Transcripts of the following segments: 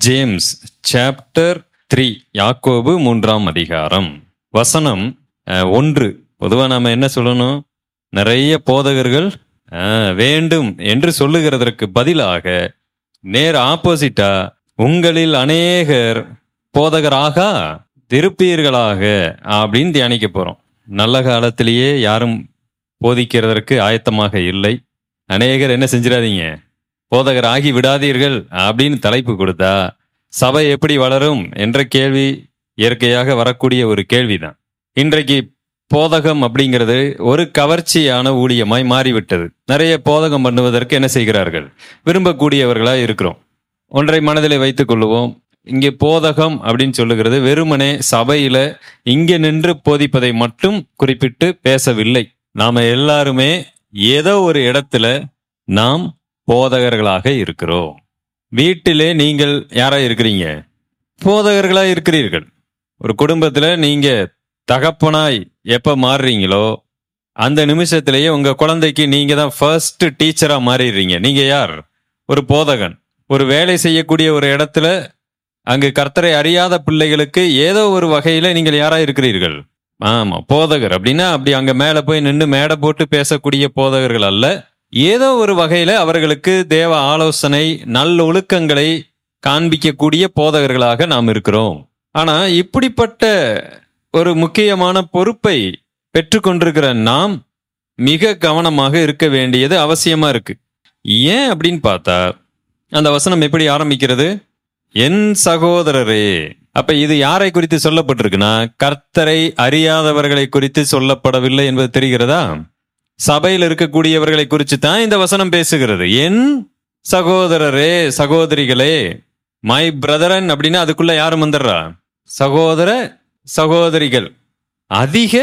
James chapter three யாக்கோபு மூன்றாம் அதிகாரம் வசனம் அஹ், ஒன்று பொதுவா நாம என்ன சொல்லணும் நிறைய போதகர்கள் அஹ், வேண்டும் என்று சொல்லுகிறதற்கு பதிலாக நேர் ஆப்போசிட்டா உங்களில் அநேகர் போதகராகா திருப்பீர்களாக அப்படின்னு தியானிக்க போறோம் நல்ல காலத்திலேயே யாரும் போதிக்கிறதற்கு ஆயத்தமாக இல்லை அநேகர் என்ன செஞ்சிடாதீங்க போதகர் ஆகி விடாதீர்கள் அப்படின்னு தலைப்பு கொடுத்தா சபை எப்படி வளரும் என்ற கேள்வி இயற்கையாக வரக்கூடிய ஒரு கேள்விதான் இன்றைக்கு போதகம் அப்படிங்கிறது ஒரு கவர்ச்சியான ஊழியமாய் மாறிவிட்டது நிறைய போதகம் பண்ணுவதற்கு என்ன செய்கிறார்கள் விரும்பக்கூடியவர்களா இருக்கிறோம் ஒன்றை மனதிலே வைத்துக் கொள்ளுவோம் இங்கே போதகம் அப்படின்னு சொல்லுகிறது வெறுமனே சபையில இங்கே நின்று போதிப்பதை மட்டும் குறிப்பிட்டு பேசவில்லை நாம எல்லாருமே ஏதோ ஒரு இடத்துல நாம் போதகர்களாக இருக்கிறோம் வீட்டிலே நீங்கள் யாரா இருக்கிறீங்க போதகர்களா இருக்கிறீர்கள் ஒரு குடும்பத்துல நீங்க தகப்பனாய் எப்ப மாறுறீங்களோ அந்த நிமிஷத்திலேயே உங்க குழந்தைக்கு நீங்க தான் ஃபர்ஸ்ட் டீச்சரா மாறிடுறீங்க நீங்க யார் ஒரு போதகன் ஒரு வேலை செய்யக்கூடிய ஒரு இடத்துல அங்கு கர்த்தரை அறியாத பிள்ளைகளுக்கு ஏதோ ஒரு வகையில நீங்கள் யாரா இருக்கிறீர்கள் ஆமா போதகர் அப்படின்னா அப்படி அங்க மேல போய் நின்று மேடை போட்டு பேசக்கூடிய போதகர்கள் அல்ல ஏதோ ஒரு வகையில அவர்களுக்கு தேவ ஆலோசனை நல்ல ஒழுக்கங்களை காண்பிக்கக்கூடிய போதகர்களாக நாம் இருக்கிறோம் ஆனா இப்படிப்பட்ட ஒரு முக்கியமான பொறுப்பை பெற்றுக்கொண்டிருக்கிற நாம் மிக கவனமாக இருக்க வேண்டியது அவசியமா இருக்கு ஏன் அப்படின்னு பார்த்தா அந்த வசனம் எப்படி ஆரம்பிக்கிறது என் சகோதரரே அப்ப இது யாரை குறித்து சொல்லப்பட்டிருக்குன்னா கர்த்தரை அறியாதவர்களை குறித்து சொல்லப்படவில்லை என்பது தெரிகிறதா சபையில் இருக்கக்கூடியவர்களை குறித்து தான் இந்த வசனம் பேசுகிறது என் சகோதரரே சகோதரிகளே மை பிரதரன் அப்படின்னா அதுக்குள்ள யாரும் வந்துடுறா சகோதர சகோதரிகள் அதிக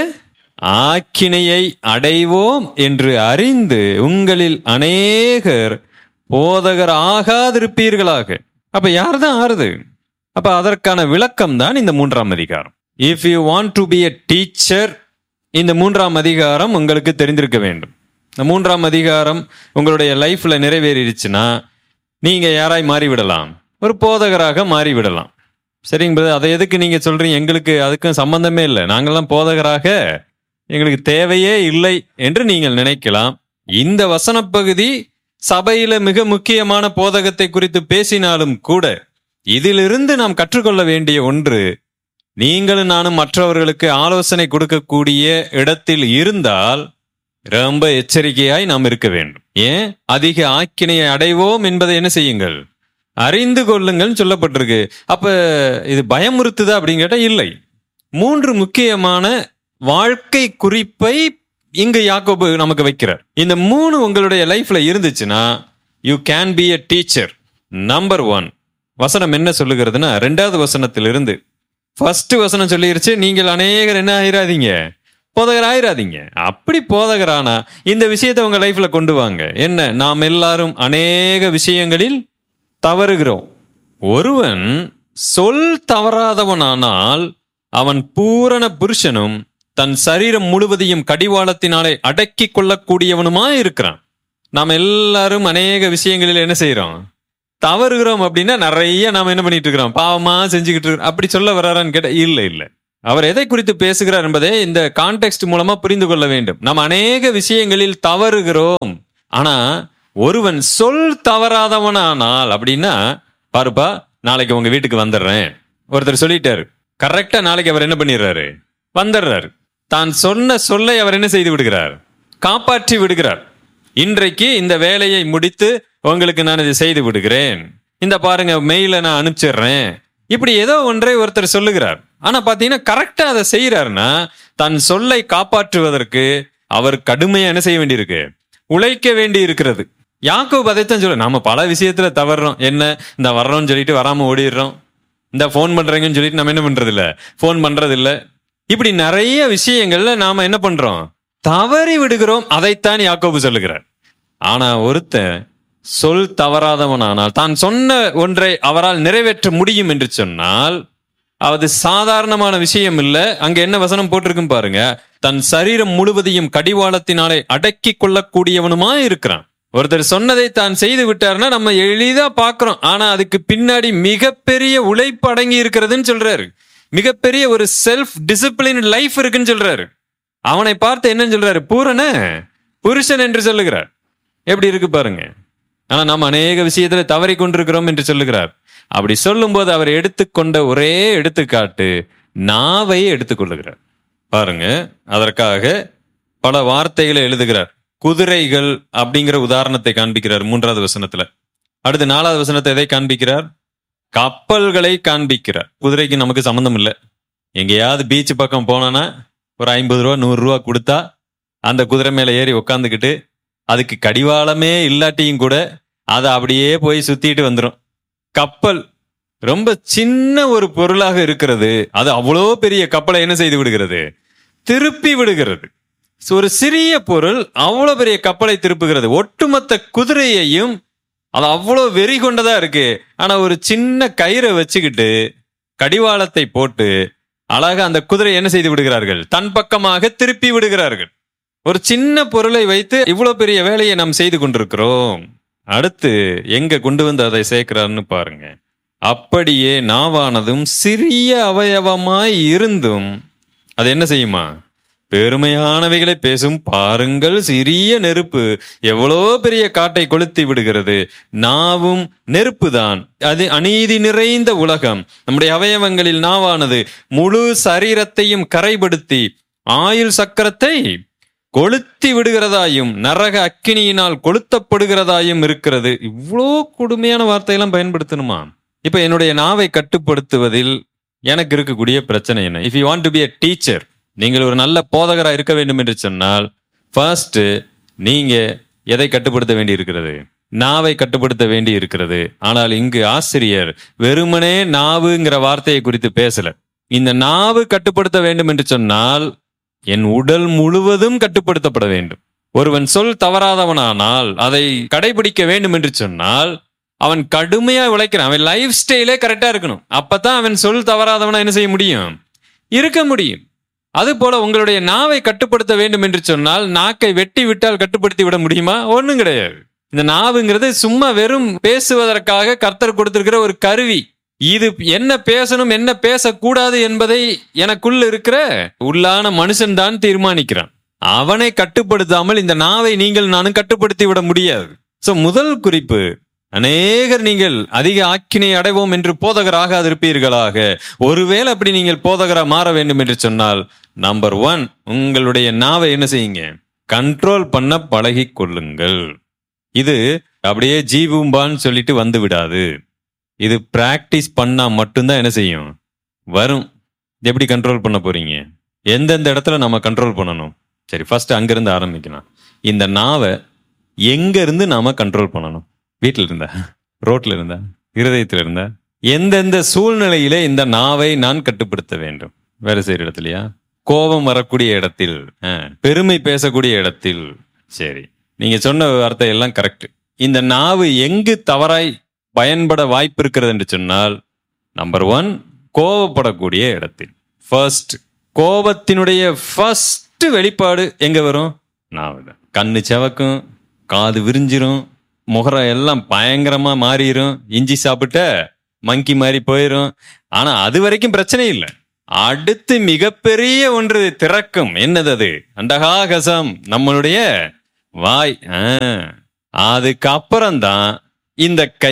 ஆக்கினையை அடைவோம் என்று அறிந்து உங்களில் அநேகர் போதகர் ஆகாதிருப்பீர்களாக அப்ப யார் தான் ஆறுது அப்ப அதற்கான விளக்கம் தான் இந்த மூன்றாம் அதிகாரம் if you want to be a teacher இந்த மூன்றாம் அதிகாரம் உங்களுக்கு தெரிந்திருக்க வேண்டும் இந்த மூன்றாம் அதிகாரம் உங்களுடைய லைஃப்ல நிறைவேறிடுச்சுன்னா நீங்க யாராய் மாறிவிடலாம் ஒரு போதகராக மாறிவிடலாம் சரிங்க brother? அதை எதுக்கு நீங்க சொல்றீங்க எங்களுக்கு அதுக்கும் சம்பந்தமே இல்லை நாங்கெல்லாம் போதகராக எங்களுக்கு தேவையே இல்லை என்று நீங்கள் நினைக்கலாம் இந்த வசனப் பகுதி சபையில மிக முக்கியமான போதகத்தை குறித்து பேசினாலும் கூட இதிலிருந்து நாம் கற்றுக்கொள்ள வேண்டிய ஒன்று நீங்களும் நானும் மற்றவர்களுக்கு ஆலோசனை கொடுக்கக்கூடிய இடத்தில் இருந்தால் ரொம்ப எச்சரிக்கையாய் நாம் இருக்க வேண்டும் ஏன் அதிக ஆக்கினையை அடைவோம் என்பதை என்ன செய்யுங்கள் அறிந்து கொள்ளுங்கள் சொல்லப்பட்டிருக்கு அப்ப இது பயமுறுத்துதா அப்படின்னு கேட்டா இல்லை மூன்று முக்கியமான வாழ்க்கை குறிப்பை இங்கு யாக்கோபு நமக்கு வைக்கிறார் இந்த மூணு உங்களுடைய லைஃப்ல இருந்துச்சுன்னா you can be a teacher number one வசனம் என்ன சொல்லுகிறதுனா ரெண்டாவது வசனத்திலிருந்து ஃபர்ஸ்ட் வசனம் சொல்லிருச்சு நீங்கள் அநேகர் என்ன ஆயிராதீங்க போதகர் ஆயிராதீங்க அப்படி போதகரானா இந்த விஷயத்தை உங்க லைஃப்ல கொண்டு வாங்க என்ன நாம் எல்லாரும் அநேக விஷயங்களில் தவறுகிறோம் ஒருவன் சொல் தவறாதவனானால் அவன் பூரண புருஷனும் தன் சரீரம் முழுவதையும் கடிவாளத்தினாலே அடக்கி கொள்ளக்கூடியவனுமா இருக்கிறான் நாம் எல்லாரும் அநேக விஷயங்களில் என்ன செய்யறோம் தவறுகிறோம் அப்படின்னா நிறைய நாம என்ன பண்ணிட்டு இருக்கிறோம் பாவமா செஞ்சுக்கிட்டு இருக்கிறோம் அப்படி சொல்ல வர்றாரான்னு கேட்டா இல்ல இல்ல அவர் எதை குறித்து பேசுகிறார் என்பதை இந்த கான்டெக்ட் மூலமா புரிந்து கொள்ள வேண்டும் நாம் அநேக விஷயங்களில் தவறுகிறோம் ஆனா ஒருவன் சொல் தவறாதவனானால் அப்படின்னா பாருப்பா நாளைக்கு உங்க வீட்டுக்கு வந்துடுறேன் ஒருத்தர் சொல்லிட்டாரு கரெக்டா நாளைக்கு அவர் என்ன பண்ணிடுறாரு வந்துடுறாரு தான் சொன்ன சொல்லை அவர் என்ன செய்து விடுகிறார் காப்பாற்றி விடுகிறார் இன்றைக்கு இந்த வேலையை முடித்து உங்களுக்கு நான் இதை செய்து விடுகிறேன் இந்த பாருங்க மெயில நான் அனுப்பிச்சிடுறேன் இப்படி ஏதோ ஒன்றை ஒருத்தர் சொல்லுகிறார் ஆனா பாத்தீங்கன்னா கரெக்டா அதை செய்யறாருன்னா தன் சொல்லை காப்பாற்றுவதற்கு அவர் கடுமையா என்ன செய்ய வேண்டியிருக்கு உழைக்க வேண்டி இருக்கிறது யாக்கோப் அதைத்தான் சொல்ல நாம பல விஷயத்துல தவறுறோம் என்ன இந்த வர்றோம்னு சொல்லிட்டு வராம ஓடிடுறோம் இந்த ஃபோன் பண்றீங்கன்னு சொல்லிட்டு நம்ம என்ன பண்றது இல்ல ஃபோன் பண்றது இல்ல இப்படி நிறைய விஷயங்கள்ல நாம என்ன பண்றோம் தவறி விடுகிறோம் அதைத்தான் யாக்கோபு சொல்லுகிறார் ஆனா ஒருத்தன் சொல் தவறாதவனானால் தான் சொன்ன ஒன்றை அவரால் நிறைவேற்ற முடியும் என்று சொன்னால் அது சாதாரணமான விஷயம் இல்ல அங்க என்ன வசனம் போட்டிருக்கும் பாருங்க தன் சரீரம் முழுவதையும் கடிவாளத்தினாலே அடக்கி கொள்ளக்கூடியவனுமா இருக்கிறான் ஒருத்தர் சொன்னதை தான் செய்து விட்டாருன்னா நம்ம எளிதா பார்க்கிறோம் ஆனா அதுக்கு பின்னாடி மிகப்பெரிய உழைப்பு அடங்கி இருக்கிறதுன்னு சொல்றாரு மிகப்பெரிய ஒரு செல்ஃப் டிசிப்ளின் லைஃப் இருக்குன்னு சொல்றாரு அவனை பார்த்து என்னன்னு சொல்றாரு பூரண புருஷன் என்று சொல்லுகிறார் எப்படி இருக்கு பாருங்க ஆனா நாம் அநேக விஷயத்துல தவறி கொண்டிருக்கிறோம் என்று சொல்லுகிறார் அப்படி சொல்லும்போது அவர் எடுத்துக்கொண்ட ஒரே எடுத்துக்காட்டு நாவை எடுத்துக்கொள்ளுகிறார் பாருங்க அதற்காக பல வார்த்தைகளை எழுதுகிறார் குதிரைகள் அப்படிங்கிற உதாரணத்தை காண்பிக்கிறார் மூன்றாவது வசனத்துல அடுத்து நாலாவது வசனத்தை எதை காண்பிக்கிறார் கப்பல்களை காண்பிக்கிறார் குதிரைக்கு நமக்கு சம்மந்தம் இல்லை எங்கேயாவது பீச் பக்கம் போனோன்னா ஒரு ஐம்பது ரூபா நூறு ரூபா கொடுத்தா அந்த குதிரை மேல ஏறி உக்காந்துக்கிட்டு அதுக்கு கடிவாளமே இல்லாட்டியும் கூட அதை அப்படியே போய் சுத்திட்டு வந்துடும் கப்பல் ரொம்ப சின்ன ஒரு பொருளாக இருக்கிறது அது அவ்வளோ பெரிய கப்பலை என்ன செய்து விடுகிறது திருப்பி விடுகிறது So, ஒரு சிறிய பொருள் அவ்வளோ பெரிய கப்பலை திருப்புகிறது ஒட்டுமொத்த குதிரையையும் அது அவ்வளோ வெறி கொண்டதா இருக்கு ஆனா ஒரு சின்ன கயிறை வச்சுக்கிட்டு கடிவாளத்தை போட்டு அழகா அந்த குதிரை என்ன செய்து விடுகிறார்கள் தன் பக்கமாக திருப்பி விடுகிறார்கள் ஒரு சின்ன பொருளை வைத்து இவ்வளவு பெரிய வேலையை நாம் செய்து கொண்டிருக்கிறோம் அடுத்து எங்க கொண்டு வந்து அதை சேர்க்கிறார்னு பாருங்க அப்படியே நாவானதும் சிறிய அவயவமாய் இருந்தும் அது என்ன செய்யுமா பெருமையானவைகளை பேசும் பாருங்கள் சிறிய நெருப்பு எவ்வளோ பெரிய காட்டை கொளுத்தி விடுகிறது நாவும் நெருப்புதான் அது அநீதி நிறைந்த உலகம் நம்முடைய அவயவங்களில் நாவானது முழு சரீரத்தையும் கரைபடுத்தி ஆயுள் சக்கரத்தை கொளுத்தி விடுகிறதாயும் நரக அக்கினியினால் கொளுத்தப்படுகிறதாயும் இருக்கிறது இவ்வளோ கொடுமையான வார்த்தையெல்லாம் பயன்படுத்தணுமா இப்ப என்னுடைய நாவை கட்டுப்படுத்துவதில் எனக்கு இருக்கக்கூடிய பிரச்சனை என்ன if you want to be a teacher நீங்கள் ஒரு நல்ல போதகராக இருக்க வேண்டும் என்று சொன்னால் ஃபர்ஸ்ட் நீங்க எதை கட்டுப்படுத்த வேண்டி இருக்கிறது நாவை கட்டுப்படுத்த வேண்டி இருக்கிறது ஆனால் இங்கு ஆசிரியர் வெறுமனே நாவுங்கிற வார்த்தையை குறித்து பேசல இந்த நாவு கட்டுப்படுத்த வேண்டும் என்று சொன்னால் என் உடல் முழுவதும் கட்டுப்படுத்தப்பட வேண்டும் ஒருவன் சொல் தவறாதவனானால் அதை கடைபிடிக்க வேண்டும் என்று சொன்னால் அவன் கடுமையா உழைக்கிறான் அவன் லைஃப் ஸ்டைலே கரெக்டா இருக்கணும் அப்பதான் அவன் சொல் தவறாதவனா என்ன செய்ய முடியும் இருக்க முடியும் அது போல உங்களுடைய நாவை கட்டுப்படுத்த வேண்டும் என்று சொன்னால் நாக்கை வெட்டி விட்டால் கட்டுப்படுத்தி விட முடியுமா ஒண்ணும் கிடையாது இந்த நாவுங்கிறது சும்மா வெறும் பேசுவதற்காக கர்த்தர் கொடுத்திருக்கிற ஒரு கருவி இது என்ன பேசணும் என்ன பேசக்கூடாது என்பதை எனக்குள்ள இருக்கிற உள்ளான மனுஷன் தான் தீர்மானிக்கிறான் அவனை கட்டுப்படுத்தாமல் இந்த நாவை நீங்கள் நானும் கட்டுப்படுத்தி விட முடியாது சோ முதல் குறிப்பு அநேகர் நீங்கள் அதிக ஆக்கினை அடைவோம் என்று போதகராக இருப்பீர்களாக ஒருவேளை அப்படி நீங்கள் போதகரா மாற வேண்டும் என்று சொன்னால் நம்பர் ஒன் உங்களுடைய நாவை என்ன செய்யுங்க கண்ட்ரோல் பண்ண பழகி கொள்ளுங்கள் இது அப்படியே ஜீபூம்பான்னு சொல்லிட்டு வந்து விடாது இது பிராக்டிஸ் பண்ணா மட்டும்தான் என்ன செய்யும் வரும் இது எப்படி கண்ட்ரோல் பண்ண போறீங்க எந்தெந்த இடத்துல நம்ம கண்ட்ரோல் பண்ணணும் சரி ஃபர்ஸ்ட் அங்கிருந்து ஆரம்பிக்கலாம் இந்த நாவை எங்க இருந்து நாம கண்ட்ரோல் பண்ணணும் வீட்டில் இருந்தா ரோட்ல இருந்தா இருதயத்தில் இருந்தா எந்தெந்த சூழ்நிலையில இந்த நாவை நான் கட்டுப்படுத்த வேண்டும் வேலை செய்யற இடத்துலயா கோபம் வரக்கூடிய இடத்தில் ஆ, பெருமை பேசக்கூடிய இடத்தில் சரி நீங்க சொன்ன வார்த்தை எல்லாம் கரெக்ட் இந்த நாவு எங்கு தவறாய் பயன்பட வாய்ப்பு இருக்கிறது என்று சொன்னால் நம்பர் ஒன் கோபப்படக்கூடிய இடத்தில் ஃபர்ஸ்ட் கோபத்தினுடைய ஃபர்ஸ்ட் வெளிப்பாடு எங்க வரும் நாவு தான் கண்ணு செவக்கும் காது விரிஞ்சிரும் முகரம் எல்லாம் பயங்கரமா மாறிடும் இஞ்சி சாப்பிட்ட மங்கி மாதிரி போயிடும் ஆனா அது வரைக்கும் பிரச்சனை இல்லை அடுத்து மிகப்பெரிய ஒன்று திறக்கும் என்னது அது அண்டகாகசம் நம்மளுடைய வாய் ஆ. அதுக்கப்புறம் தான் இந்த கை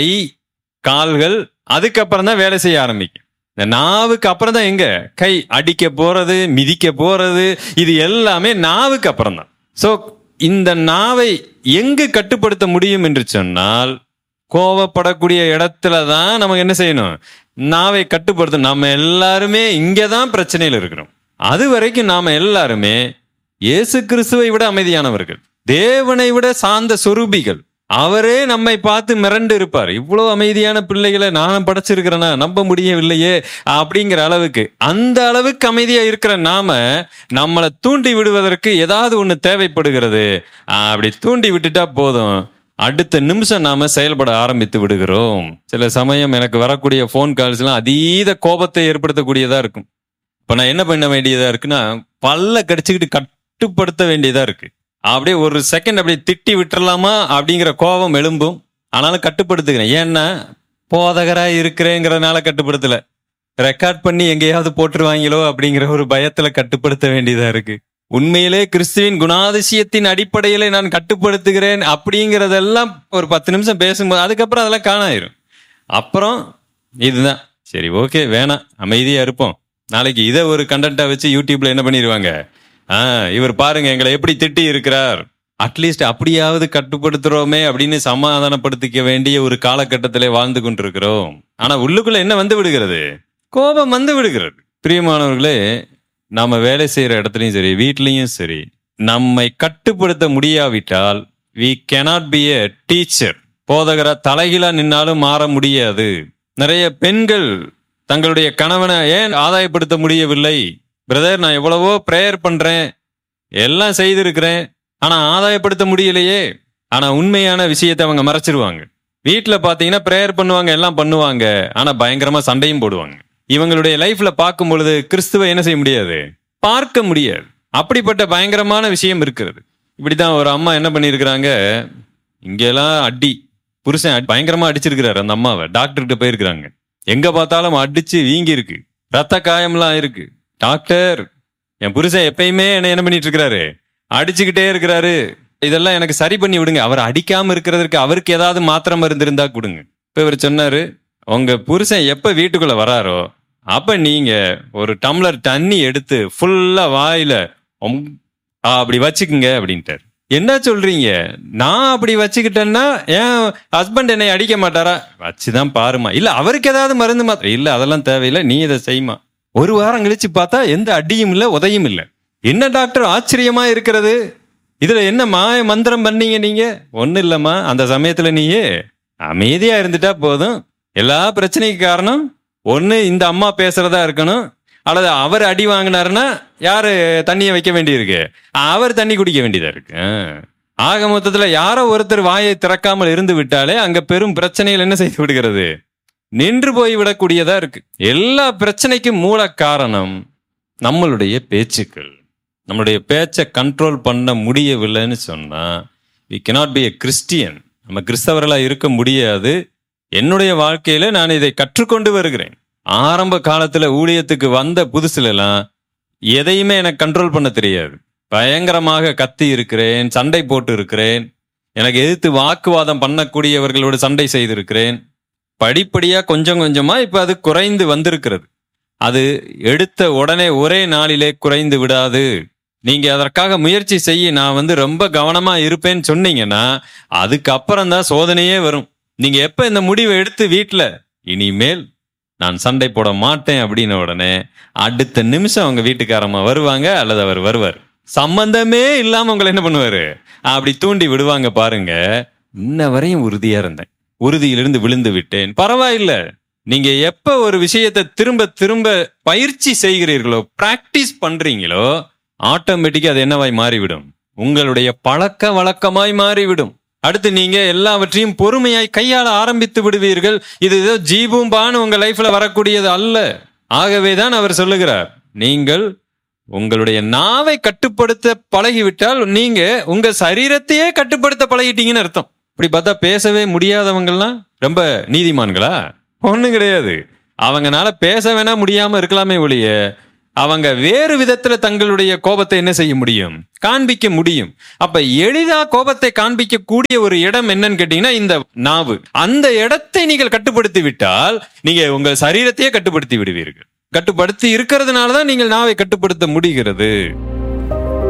கால்கள் அதுக்கப்புறம் தான் வேலை செய்ய ஆரம்பிக்கும் இந்த நாவுக்கு அப்புறம் தான் எங்க கை அடிக்க போறது மிதிக்க போறது இது எல்லாமே நாவுக்கு அப்புறம் தான் ஸோ இந்த நாவை எங்கு கட்டுப்படுத்த முடியும் என்று சொன்னால் கோவப்படக்கூடிய இடத்துல தான் நமக்கு என்ன செய்யணும் நாவை கட்டுப்படுத்த நம்ம எல்லாருமே இங்கே தான் பிரச்சனையில் இருக்கிறோம் அது வரைக்கும் நாம எல்லாருமே இயேசு கிறிஸ்துவை விட அமைதியானவர்கள் தேவனை விட சாந்த சொரூபிகள் அவரே நம்மை பார்த்து மிரண்டு இருப்பார் இவ்வளவு அமைதியான பிள்ளைகளை நான் படைச்சிருக்கிறேனா நம்ப முடியவில்லையே அப்படிங்கிற அளவுக்கு அந்த அளவுக்கு அமைதியா இருக்கிற நாம நம்மளை தூண்டி விடுவதற்கு ஏதாவது ஒண்ணு தேவைப்படுகிறது அப்படி தூண்டி விட்டுட்டா போதும் அடுத்த நிமிஷம் நாம செயல்பட ஆரம்பித்து விடுகிறோம் சில சமயம் எனக்கு வரக்கூடிய ஃபோன் கால்ஸ் எல்லாம் அதீத கோபத்தை ஏற்படுத்தக்கூடியதா இருக்கும் இப்ப நான் என்ன பண்ண வேண்டியதா இருக்குன்னா பல்ல கடிச்சுக்கிட்டு கட்டுப்படுத்த வேண்டியதா இருக்கு அப்படியே ஒரு செகண்ட் அப்படியே திட்டி விட்டுறலாமா அப்படிங்கிற கோபம் எழும்பும் ஆனாலும் கட்டுப்படுத்துக்கிறேன் ஏன்னா போதகரா இருக்கிறேங்கிறதுனால கட்டுப்படுத்தல ரெக்கார்ட் பண்ணி எங்கேயாவது போட்டுருவாங்களோ அப்படிங்கிற ஒரு பயத்துல கட்டுப்படுத்த வேண்டியதா இருக்கு உண்மையிலே கிறிஸ்துவின் குணாதிசயத்தின் அடிப்படையில நான் கட்டுப்படுத்துகிறேன் அப்படிங்கறதெல்லாம் ஒரு பத்து நிமிஷம் பேசும்போது அதுக்கப்புறம் அதெல்லாம் காணாயிரும் அப்புறம் இதுதான் சரி ஓகே வேணாம் அமைதியா இருப்போம் நாளைக்கு இதை ஒரு கண்டென்ட்டா வச்சு யூடியூப்ல என்ன பண்ணிடுவாங்க ஆ இவர் பாருங்க எங்களை எப்படி திட்டி இருக்கிறார் அட்லீஸ்ட் அப்படியாவது கட்டுப்படுத்துறோமே அப்படின்னு சமாதானப்படுத்திக்க வேண்டிய ஒரு காலகட்டத்திலே வாழ்ந்து கொண்டிருக்கிறோம் ஆனா உள்ளுக்குள்ள என்ன வந்து விடுகிறது கோபம் வந்து விடுகிறது பிரியமானவர்களே நாம வேலை செய்யற இடத்துலயும் சரி வீட்லயும் சரி நம்மை கட்டுப்படுத்த முடியாவிட்டால் we cannot be a teacher போதகரா தலைகீழா நின்னாலும் மாற முடியாது நிறைய பெண்கள் தங்களுடைய கணவனை ஏன் ஆதாயப்படுத்த முடியவில்லை பிரதர் நான் எவ்வளவோ ப்ரேயர் பண்றேன் எல்லாம் செய்திருக்கிறேன் ஆனா ஆதாயப்படுத்த முடியலையே ஆனா உண்மையான விஷயத்தை அவங்க மறைச்சிருவாங்க வீட்ல பாத்தீங்கன்னா ப்ரேயர் பண்ணுவாங்க எல்லாம் பண்ணுவாங்க ஆனா பயங்கரமா சண்டையும் போடுவாங்க இவங்களுடைய லைஃப்ல பார்க்கும் பொழுது கிறிஸ்துவை என்ன செய்ய முடியாது பார்க்க முடியாது அப்படிப்பட்ட பயங்கரமான விஷயம் இருக்கிறது இப்படிதான் ஒரு அம்மா என்ன பண்ணியிருக்கிறாங்க இங்கெல்லாம் அடி புருஷன் அடி- பயங்கரமா அடிச்சிருக்கிறாரு அந்த அம்மாவை டாக்டர்கிட்ட போயிருக்கிறாங்க எங்க பார்த்தாலும் அடிச்சு வீங்கி இருக்கு ரத்த காயம்லாம் இருக்கு டாக்டர் என் புருஷன் எப்பயுமே என்ன என்ன பண்ணிட்டு இருக்கிறாரு அடிச்சுக்கிட்டே இருக்கிறாரு இதெல்லாம் எனக்கு சரி பண்ணி விடுங்க அவர் அடிக்காம இருக்கிறதுக்கு அவருக்கு ஏதாவது மாத்திரை மருந்து இருந்தா கொடுங்க இப்ப இவர் சொன்னாரு உங்க புருஷன் எப்ப வீட்டுக்குள்ள வராரோ அப்ப நீங்க ஒரு டம்ளர் தண்ணி எடுத்து ஃபுல்லா வாயில ஒம்- ஆ, அப்படி வச்சுக்குங்க அப்படின்ட்டார் என்ன சொல்றீங்க நான் அப்படி வச்சுக்கிட்டேன்னா என் ஹஸ்பண்ட் என்னை அடிக்க மாட்டாரா வச்சுதான் பாருமா இல்ல அவருக்கு ஏதாவது மருந்து மாத்திரை இல்ல அதெல்லாம் தேவையில்லை நீ இதை செய்யுமா ஒரு வாரம் கழிச்சு பார்த்தா எந்த அடியும் இல்ல உதையும் இல்ல என்ன டாக்டர் ஆச்சரியமா இருக்கிறது இதுல என்ன மாய மந்திரம் பண்ணீங்க நீங்க ஒண்ணு இல்லம்மா அந்த சமயத்துல நீயே அமைதியா இருந்துட்டா போதும் எல்லா பிரச்சனைக்கு காரணம் ஒண்ணு இந்த அம்மா பேசுறதா இருக்கணும் அல்லது அவர் அடி வாங்கினாருன்னா யாரு தண்ணியை வைக்க வேண்டியிருக்கு அவர் தண்ணி குடிக்க வேண்டியதா இருக்கு ஆ. ஆக மொத்தத்துல யாரோ ஒருத்தர் வாயை திறக்காமல் இருந்து விட்டாலே அங்க பெரும் பிரச்சனைகள் என்ன செய்து விடுகிறது நின்று போய் விடக்கூடியதா இருக்கு எல்லா பிரச்சனைக்கும் மூல காரணம் நம்மளுடைய பேச்சுக்கள் நம்மளுடைய பேச்சை கண்ட்ரோல் பண்ண முடியவில்லைன்னு சொன்னா we cannot be a Christian நம்ம கிறிஸ்தவர்களா இருக்க முடியாது என்னுடைய வாழ்க்கையில நான் இதை கற்றுக்கொண்டு வருகிறேன் ஆரம்ப காலத்துல ஊழியத்துக்கு வந்த புதுசுல எல்லாம் எதையுமே எனக்கு கண்ட்ரோல் பண்ண தெரியாது பயங்கரமாக கத்தி இருக்கிறேன் சண்டை போட்டு இருக்கிறேன் எனக்கு எதிர்த்து வாக்குவாதம் பண்ணக்கூடியவர்களோடு சண்டை செய்திருக்கிறேன் படிப்படியா கொஞ்சம் கொஞ்சமா இப்ப அது குறைந்து வந்திருக்கிறது அது எடுத்த உடனே ஒரே நாளிலே குறைந்து விடாது நீங்க அதற்காக முயற்சி செய்ய நான் வந்து ரொம்ப கவனமா இருப்பேன்னு சொன்னீங்கன்னா அதுக்கப்புறம் தான் சோதனையே வரும் நீங்க எப்ப இந்த முடிவை எடுத்து வீட்ல இனிமேல் நான் சண்டை போட மாட்டேன் அப்படின்ன உடனே அடுத்த நிமிஷம் அவங்க வீட்டுக்காரம்மா வருவாங்க அல்லது அவர் வருவார் சம்பந்தமே இல்லாம உங்களை என்ன பண்ணுவாரு அப்படி தூண்டி விடுவாங்க பாருங்க இன்ன வரையும் உறுதியா இருந்தேன் உறுதியிலிருந்து விழுந்து விட்டேன் பரவாயில்ல நீங்க எப்ப ஒரு விஷயத்தை திரும்ப திரும்ப பயிற்சி செய்கிறீர்களோ பிராக்டிஸ் பண்றீங்களோ ஆட்டோமேட்டிக்கா அது என்னவாய் மாறிவிடும் உங்களுடைய பழக்க வழக்கமாய் மாறிவிடும் அடுத்து நீங்க எல்லாவற்றையும் பொறுமையாய் கையாள ஆரம்பித்து விடுவீர்கள் இது ஏதோ ஜீபூம்பான்னு உங்க லைஃப்ல வரக்கூடியது அல்ல ஆகவேதான் அவர் சொல்லுகிறார் நீங்கள் உங்களுடைய நாவை கட்டுப்படுத்த பழகிவிட்டால் நீங்க உங்க சரீரத்தையே கட்டுப்படுத்த பழகிட்டீங்கன்னு அர்த்தம் இப்படி பார்த்தா பேசவே முடியாதவங்கலாம் ரொம்ப நீதிமான்களா ஒண்ணும் கிடையாது அவங்கனால பேச வேணா முடியாம இருக்கலாமே ஒழிய அவங்க வேறு விதத்துல தங்களுடைய கோபத்தை என்ன செய்ய முடியும் காண்பிக்க முடியும் அப்ப எளிதா கோபத்தை காண்பிக்க கூடிய ஒரு இடம் என்னன்னு கேட்டீங்கன்னா இந்த நாவு அந்த இடத்தை நீங்கள் கட்டுப்படுத்தி விட்டால் நீங்க உங்க சரீரத்தையே கட்டுப்படுத்தி விடுவீர்கள் கட்டுப்படுத்தி இருக்கிறதுனால தான் நீங்கள் நாவை கட்டுப்படுத்த முடிகிறது